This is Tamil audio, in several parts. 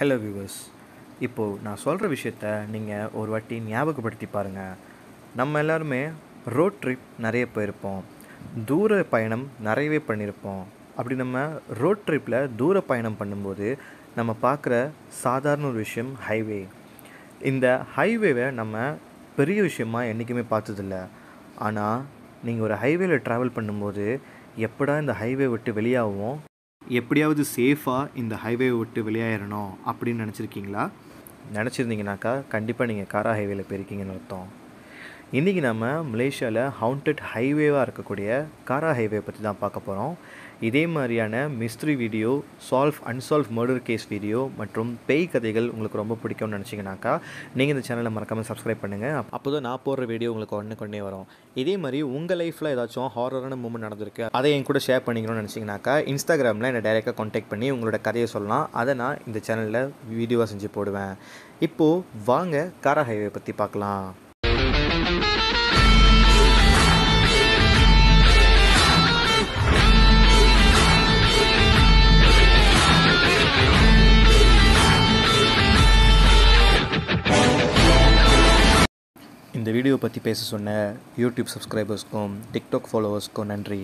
ஹலோ வியூவர்ஸ் இப்போது நான் சொல்கிற விஷயத்த நீங்கள் ஒரு வாட்டி ஞாபகப்படுத்தி பாருங்கள் நம்ம எல்லாருமே ரோட் ட்ரிப் நிறைய போயிருப்போம் தூர பயணம் நிறையவே பண்ணியிருப்போம் அப்படி நம்ம ரோட் ட்ரிப்பில் தூர பயணம் பண்ணும்போது நம்ம பார்க்குற சாதாரண ஒரு விஷயம் ஹைவே இந்த ஹைவேவை நம்ம பெரிய விஷயமா என்றைக்குமே பார்த்ததில்ல ஆனால் நீங்கள் ஒரு ஹைவேல ட்ராவல் பண்ணும்போது எப்படா இந்த ஹைவே விட்டு வெளியாகும் எப்படியாவது சேஃபாக இந்த ஹைவேவை விட்டு வெளியாயிடணும் அப்படின்னு நினச்சிருக்கீங்களா நினச்சிருந்தீங்கனாக்கா கண்டிப்பாக நீங்கள் காரா ஹைவேல போயிருக்கீங்கன்னு அர்த்தம் இன்றைக்கி நம்ம மலேசியாவில் ஹவுண்டட் ஹைவேவாக இருக்கக்கூடிய காரா ஹைவே பற்றி தான் பார்க்க போகிறோம் இதே மாதிரியான mystery video solve unsolve murder case video மற்றும் பேய் கதைகள் உங்களுக்கு ரொம்ப பிடிக்கும்னு நினச்சிங்கனாக்கா நீங்கள் இந்த சேனலை மறக்காமல் சப்ஸ்கிரைப் பண்ணுங்கள் அப்போ தான் நான் போடுற வீடியோ உங்களுக்கு உடனே கொண்டே வரும் இதே மாதிரி உங்கள் லைஃப்பில் ஏதாச்சும் ஹாரரான மூமெண்ட் நடந்திருக்கு அதை என் கூட ஷேர் பண்ணிக்கணும்னு நினச்சிங்கனாக்கா இன்ஸ்டாகிராமில் என்னை டைரெக்டாக காண்டாக்ட் பண்ணி உங்களோட கதையை சொல்லலாம் அதை நான் இந்த சேனலில் வீடியோவாக செஞ்சு போடுவேன் இப்போது வாங்க காரா ஹைவே பற்றி பார்க்கலாம் இந்த வீடியோ பற்றி பேச சொன்ன யூடியூப் சப்ஸ்கிரைபர்ஸ்க்கும் டிக்டாக் ஃபாலோவர்ஸ்க்கும் நன்றி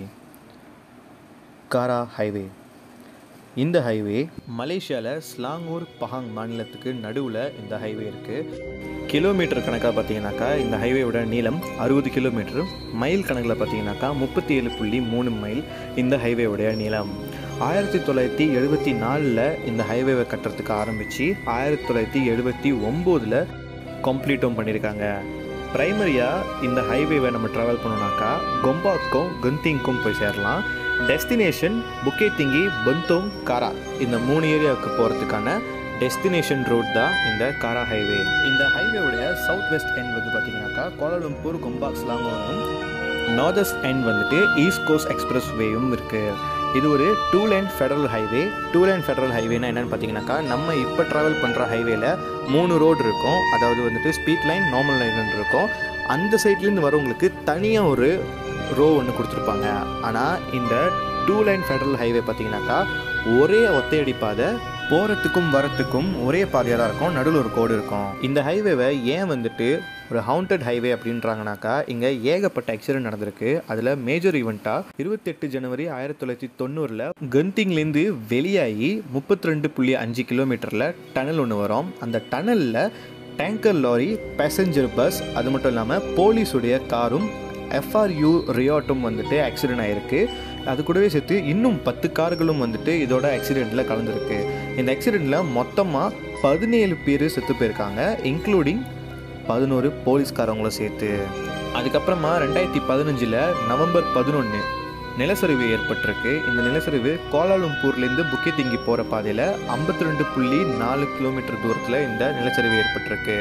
காரா ஹைவே இந்த ஹைவே மலேசியாவில் ஸ்லாங்கூர் பஹாங் மாநிலத்துக்கு நடுவில் இந்த ஹைவே இருக்குது கிலோமீட்டர் கணக்காக பார்த்தீங்கன்னாக்கா இந்த ஹைவேவோட நீளம் அறுபது கிலோமீட்டர் மைல் கணக்கில் பார்த்தீங்கன்னாக்கா முப்பத்தி ஏழு புள்ளி மூணு மைல் இந்த ஹைவேவுடைய நீளம் ஆயிரத்தி தொள்ளாயிரத்தி எழுபத்தி நாலில் இந்த ஹைவேவை கட்டுறதுக்கு ஆரம்பித்து ஆயிரத்தி தொள்ளாயிரத்தி எழுபத்தி ஒம்போதில் கம்ப்ளீட்டும் பண்ணியிருக்காங்க ப்ரைமரியாக இந்த ஹைவேவை நம்ம ட்ராவல் பண்ணோம்னாக்கா கொம்பாக்கும் குந்திங்க்கும் போய் சேரலாம் டெஸ்டினேஷன் புக்கே திங்கி பந்தோங் காரா இந்த மூணு ஏரியாவுக்கு போகிறதுக்கான டெஸ்டினேஷன் ரோட் தான் இந்த காரா ஹைவே இந்த ஹைவேவுடைய சவுத் வெஸ்ட் எண்ட் வந்து பார்த்தீங்கன்னாக்கா கோலாலம்பூர் கொம்பாக் ஸ்லாங்கோனும் நார்தஸ்ட் எண்ட் வந்துட்டு ஈஸ்ட் கோஸ்ட் எக்ஸ்பிரஸ் வேயும் இருக்குது இது ஒரு two lane federal highway two lane federal ஹைவேனா என்னென்னு பார்த்தீங்கன்னாக்கா நம்ம இப்போ ட்ராவல் பண்ணுற ஹைவேல மூணு ரோடு இருக்கும் அதாவது வந்துட்டு ஸ்பீட் லைன் நார்மல் லைன் இருக்கும் அந்த சைட்லேருந்து வரவங்களுக்கு தனியாக ஒரு ரோ ஒன்று கொடுத்துருப்பாங்க ஆனால் இந்த டூ லைன் ஃபெடரல் ஹைவே பார்த்தீங்கன்னாக்கா ஒரே ஒத்தையடி பாதை போகிறதுக்கும் வரத்துக்கும் ஒரே பாதையாக தான் இருக்கும் நடுவில் ஒரு கோடு இருக்கும் இந்த ஹைவேவை ஏன் வந்துட்டு ஒரு ஹவுண்டட் ஹைவே அப்படின்றாங்கனாக்கா இங்கே ஏகப்பட்ட ஆக்சிடென்ட் நடந்திருக்கு அதில் மேஜர் ஈவெண்ட்டாக இருபத்தெட்டு ஜனவரி ஆயிரத்தி தொள்ளாயிரத்தி தொண்ணூறில் கந்திங்லேருந்து வெளியாகி முப்பத்தி ரெண்டு புள்ளி அஞ்சு கிலோமீட்டரில் டனல் ஒன்று வரும் அந்த டனலில் டேங்கர் லாரி பேசஞ்சர் பஸ் அது மட்டும் இல்லாமல் போலீஸுடைய காரும் எஃப்ஆர்யூ ரியாட்டும் வந்துட்டு ஆக்சிடென்ட் ஆகிருக்கு அது கூடவே சேர்த்து இன்னும் பத்து கார்களும் வந்துட்டு இதோட ஆக்சிடெண்ட்டில் கலந்துருக்கு இந்த ஆக்சிடெண்ட்டில் மொத்தமாக பதினேழு பேர் செத்து போயிருக்காங்க இன்க்ளூடிங் பதினோரு போலீஸ்காரவங்களும் சேர்த்து அதுக்கப்புறமா ரெண்டாயிரத்தி பதினஞ்சில் நவம்பர் பதினொன்று நிலச்சரிவு ஏற்பட்டிருக்கு இந்த நிலச்சரிவு கோலாலும்பூர்லேருந்து புக்கித்திங்கி போகிற பாதையில் ஐம்பத்தி ரெண்டு புள்ளி நாலு கிலோமீட்டர் தூரத்தில் இந்த நிலச்சரிவு ஏற்பட்டிருக்கு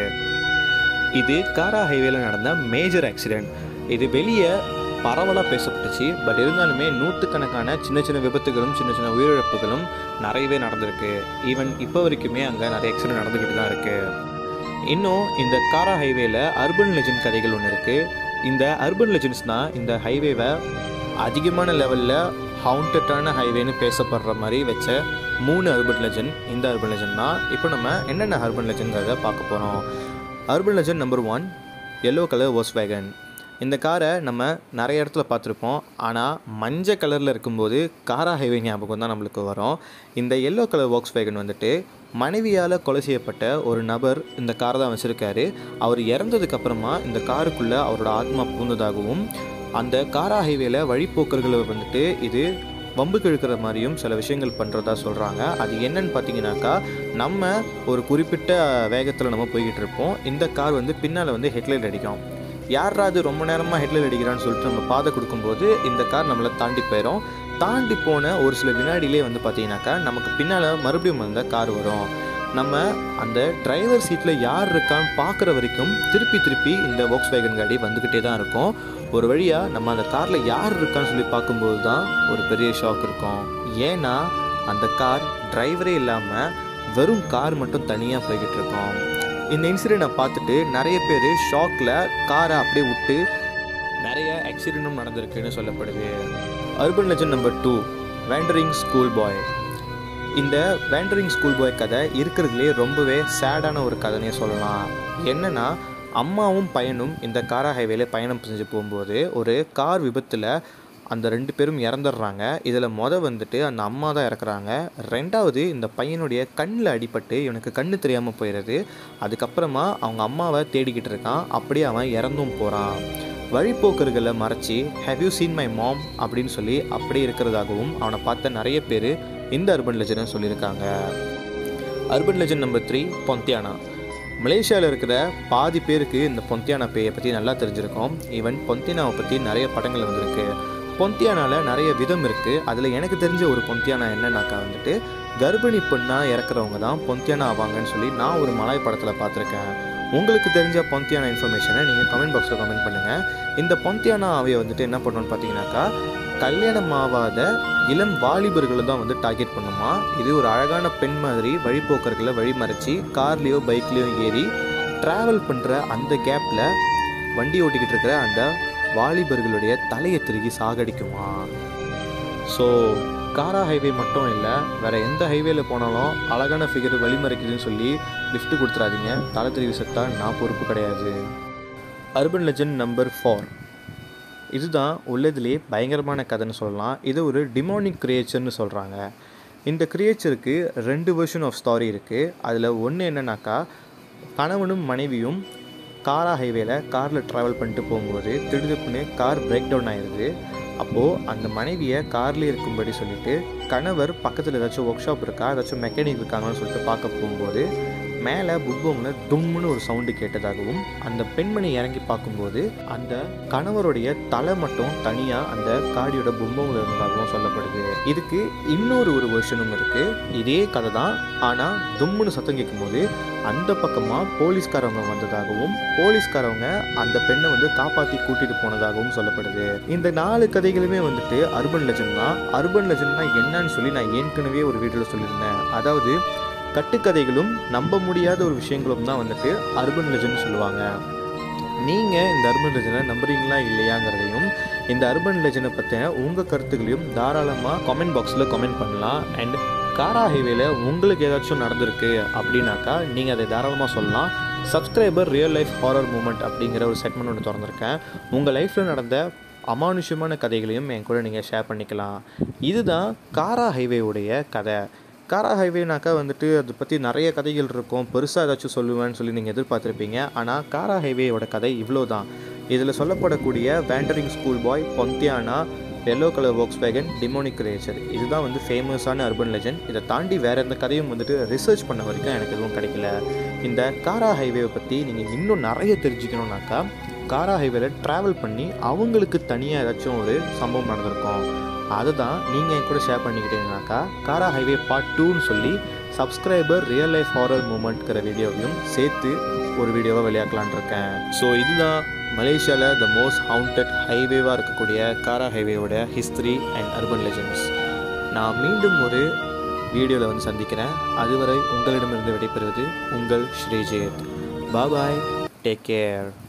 இது காரா ஹைவேல நடந்த மேஜர் ஆக்சிடெண்ட் இது வெளியே பரவலாக பேசப்பட்டுச்சு பட் இருந்தாலுமே நூற்றுக்கணக்கான சின்ன சின்ன விபத்துகளும் சின்ன சின்ன உயிரிழப்புகளும் நிறையவே நடந்திருக்கு ஈவன் இப்போ வரைக்குமே அங்கே நிறைய ஆக்சிடென்ட் நடந்துக்கிட்டு தான் இருக்குது இன்னும் இந்த காரா ஹைவேல அர்பன் லெஜண்ட் கதைகள் ஒன்று இருக்குது இந்த அர்பன் லெஜண்ட்ஸ்னால் இந்த ஹைவேவை அதிகமான லெவலில் ஹவுண்டட்டான ஹைவேன்னு பேசப்படுற மாதிரி வச்ச மூணு அர்பன் லெஜண்ட் இந்த அர்பன் லெஜண்ட் தான் இப்போ நம்ம என்னென்ன அர்பன் லெஜண்ட்ங்கிறத பார்க்க போகிறோம் urban legend number one yellow colour Volkswagen இந்த காரை நம்ம நிறைய இடத்துல பார்த்துருப்போம் ஆனால் மஞ்சள் கலரில் இருக்கும்போது காரா ஹைவே ஞாபகம் தான் நம்மளுக்கு வரும் இந்த எல்லோ கலர் வாக்ஸ் வேகன் வந்துட்டு மனைவியால் கொலை செய்யப்பட்ட ஒரு நபர் இந்த காரை தான் வச்சுருக்காரு அவர் இறந்ததுக்கப்புறமா இந்த காருக்குள்ளே அவரோட ஆத்மா பூந்ததாகவும் அந்த காரா ஹைவேல வழிப்போக்கர்களை வந்துட்டு இது வம்பு கிழக்கிற மாதிரியும் சில விஷயங்கள் பண்ணுறதா சொல்கிறாங்க அது என்னன்னு பார்த்தீங்கன்னாக்கா நம்ம ஒரு குறிப்பிட்ட வேகத்தில் நம்ம போய்கிட்டு இருப்போம் இந்த கார் வந்து பின்னால் வந்து ஹெட்லைட் அடிக்கும் யாராவது ரொம்ப நேரமாக ஹெட்லைட் அடிக்கிறான்னு சொல்லிட்டு நம்ம பாதை கொடுக்கும்போது இந்த கார் நம்மளை தாண்டி போயிடும் தாண்டி போன ஒரு சில வினாடியிலே வந்து பார்த்தீங்கன்னாக்கா நமக்கு பின்னால் மறுபடியும் அந்த கார் வரும் நம்ம அந்த டிரைவர் சீட்டில் யார் இருக்கான்னு பார்க்குற வரைக்கும் திருப்பி திருப்பி இந்த வாக்ஸ் வேகன் காடி வந்துக்கிட்டே தான் இருக்கும் ஒரு வழியாக நம்ம அந்த காரில் யார் இருக்கான்னு சொல்லி பார்க்கும்போது தான் ஒரு பெரிய ஷாக் இருக்கும் ஏன்னா அந்த கார் டிரைவரே இல்லாமல் வெறும் கார் மட்டும் தனியாக போய்கிட்டு இருக்கோம் இந்த இன்சிடெண்ட்டை பார்த்துட்டு நிறைய பேர் ஷாக்கில் காரை அப்படியே விட்டு நிறைய ஆக்சிடெண்ட்டும் நடந்திருக்குன்னு சொல்லப்படுது urban legend number two wandering school boy இந்த வேண்டரிங் ஸ்கூல் பாய் கதை இருக்கிறதுலே ரொம்பவே சேடான ஒரு கதைனே சொல்லலாம் என்னன்னா அம்மாவும் பையனும் இந்த காரா ஹைவேல பயணம் செஞ்சு போகும்போது ஒரு கார் விபத்தில் அந்த ரெண்டு பேரும் இறந்துடுறாங்க இதில் மொதல் வந்துட்டு அந்த அம்மா தான் இறக்குறாங்க ரெண்டாவது இந்த பையனுடைய கண்ணில் அடிபட்டு இவனுக்கு கண்ணு தெரியாமல் போயிடுது அதுக்கப்புறமா அவங்க அம்மாவை தேடிக்கிட்டு இருக்கான் அப்படியே அவன் இறந்தும் போகிறான் வழிப்போக்கர்களை மறைச்சி have you seen my mom அப்படின்னு சொல்லி அப்படியே இருக்கிறதாகவும் அவனை பார்த்த நிறைய பேர் இந்த அர்பன் லெஜனை சொல்லியிருக்காங்க urban legend number three pontianak மலேசியாவில் இருக்கிற பாதி பேருக்கு இந்த பொந்தியானா பேயை பற்றி நல்லா தெரிஞ்சிருக்கும் ஈவன் பொந்தியானாவை பற்றி நிறைய படங்கள் வந்திருக்கு பொந்தியானாவில் நிறைய விதம் இருக்குது அதில் எனக்கு தெரிஞ்ச ஒரு பொந்தியானா என்னன்னாக்கா வந்துட்டு கர்ப்பிணி பெண்ணாக இறக்குறவங்க தான் பொந்தியானா ஆவாங்கன்னு சொல்லி நான் ஒரு மலாய் படத்தில் பார்த்துருக்கேன் உங்களுக்கு தெரிஞ்ச பொந்தியானா இன்ஃபர்மேஷனை நீங்கள் கமெண்ட் பாக்ஸில் கமெண்ட் பண்ணுங்கள் இந்த பொந்தியானா ஆவையை வந்துட்டு என்ன பண்ணணும்னு பார்த்தீங்கன்னாக்கா கல்யாணம் ஆகாத இளம் வாலிபர்களை தான் வந்து டார்கெட் பண்ணுமா இது ஒரு அழகான பெண் மாதிரி வழிபோக்கர்களை வழிமறைச்சி கார்லேயோ பைக்லேயோ ஏறி ட்ராவல் பண்ணுற அந்த கேப்பில் வண்டி ஓட்டிக்கிட்டு இருக்கிற அந்த வாலிபர்களுடைய தலையை திருகி சாகடிக்குமா ஸோ காரா ஹைவே மட்டும் இல்லை வேறு எந்த ஹைவேல போனாலும் அழகான ஃபிகர் வழிமறைக்குதுன்னு சொல்லி லிஃப்ட் கொடுத்துறாதீங்க தலை திருவி செத்தா நான் பொறுப்பு கிடையாது அர்பன் லெஜண்ட் நம்பர் ஃபோர் இதுதான் உள்ளதுலேயே பயங்கரமான கதைன்னு சொல்லலாம் இது ஒரு டிமோனிக் கிரியேச்சர்னு சொல்கிறாங்க இந்த கிரியேச்சருக்கு ரெண்டு வெர்ஷன் ஆஃப் ஸ்டாரி இருக்குது அதில் ஒன்று என்னன்னாக்கா கணவனும் மனைவியும் காரா ஹைவேல காரில் ட்ராவல் பண்ணிட்டு போகும்போது திடுதிப்புன்னு கார் பிரேக் டவுன் ஆயிடுது அப்போது அந்த மனைவியை கார்லேயே இருக்கும்படி சொல்லிட்டு கணவர் பக்கத்தில் ஏதாச்சும் ஒர்க் ஷாப் இருக்கா ஏதாச்சும் மெக்கானிக் இருக்காங்கன்னு சொல்லிட்டு பார்க்க போகும்போது மேலே புக்போமில் தும்முன்னு ஒரு சவுண்டு கேட்டதாகவும் அந்த பெண்மணி இறங்கி பார்க்கும்போது அந்த கணவருடைய தலை மட்டும் தனியாக அந்த காடியோட பும்பமில் இருந்ததாகவும் சொல்லப்படுது இதுக்கு இன்னொரு ஒரு வெர்ஷனும் இருக்குது இதே கதை தான் ஆனால் தும்முன்னு சத்தம் கேட்கும்போது அந்த பக்கமாக போலீஸ்காரவங்க வந்ததாகவும் போலீஸ்காரவங்க அந்த பெண்ணை வந்து காப்பாற்றி கூட்டிகிட்டு போனதாகவும் சொல்லப்படுது இந்த நாலு கதைகளுமே வந்துட்டு அர்பன் லெஜண்ட் தான் அர்பன் லெஜண்ட்னா என்னன்னு சொல்லி நான் ஏற்கனவே ஒரு வீடியோவில் சொல்லியிருந்தேன் அதாவது கட்டுக்கதைகளும் நம்ப முடியாத ஒரு விஷயங்களும் தான் வந்துட்டு அர்பன் லெஜண்ட் சொல்லுவாங்க நீங்கள் இந்த அர்பன் லெஜனை நம்புறீங்களா இல்லையாங்கிறதையும் இந்த அர்பன் லெஜனை பற்றின உங்கள் கருத்துக்களையும் தாராளமாக கமெண்ட் பாக்ஸில் கமெண்ட் பண்ணலாம் அண்ட் காரா ஹைவேல உங்களுக்கு ஏதாச்சும் நடந்திருக்கு அப்படின்னாக்கா நீங்கள் அதை தாராளமாக சொல்லலாம் subscriber real life horror moment அப்படிங்கிற ஒரு செக்மெண்ட் ஒன்று திறந்திருக்கேன் உங்கள் லைஃப்பில் நடந்த அமானுஷ்யமான கதைகளையும் என் கூட நீங்கள் ஷேர் பண்ணிக்கலாம் இதுதான் காரா ஹைவேவுடைய கதை காரா ஹைவேனாக்கா வந்துட்டு அதை பற்றி நிறைய கதைகள் இருக்கும் பெருசாக ஏதாச்சும் சொல்லுவேன்னு சொல்லி நீங்கள் எதிர்பார்த்துருப்பீங்க ஆனால் காரா ஹைவேயோட கதை இவ்வளோ தான் இதில் சொல்லப்படக்கூடிய wandering school boy pontianak yellow colour Volkswagen demonic creature இதுதான் வந்து ஃபேமஸான அர்பன் லெஜண்ட் இதை தாண்டி வேறு எந்த கதையும் வந்துட்டு ரிசர்ச் பண்ண வரைக்கும் எனக்கு எதுவும் கிடைக்கல இந்த காரா ஹைவேவை பற்றி நீங்கள் இன்னும் நிறைய தெரிஞ்சுக்கணுன்னாக்கா காரா ஹைவேல ட்ராவல் பண்ணி அவங்களுக்கு தனியாக ஏதாச்சும் ஒரு சம்பவம் நடந்திருக்கும் அதை தான் நீங்கள் என் கூட ஷேர் பண்ணிக்கிட்டீங்கனாக்கா காரா ஹைவே பார்ட் டூன்னு சொல்லி சப்ஸ்கிரைபர் ரியல் லைஃப் ஹாரர் மூமெண்ட்ங்கிற வீடியோவையும் சேர்த்து ஒரு வீடியோவை வெளியாக்கலான் இருக்கேன் ஸோ இதுதான் மலேசியாவில் த மோஸ்ட் ஹவுண்டட் ஹைவேவாக இருக்கக்கூடிய காரா ஹைவேவோட ஹிஸ்ட்ரி அண்ட் அர்பன் லெஜண்ட்ஸ் நான் மீண்டும் ஒரு வீடியோவில் வந்து சந்திக்கிறேன் அதுவரை உங்களிடமிருந்து விடைபெறுவது உங்கள் ஸ்ரீஜேத் பாபாய் டேக் கேர்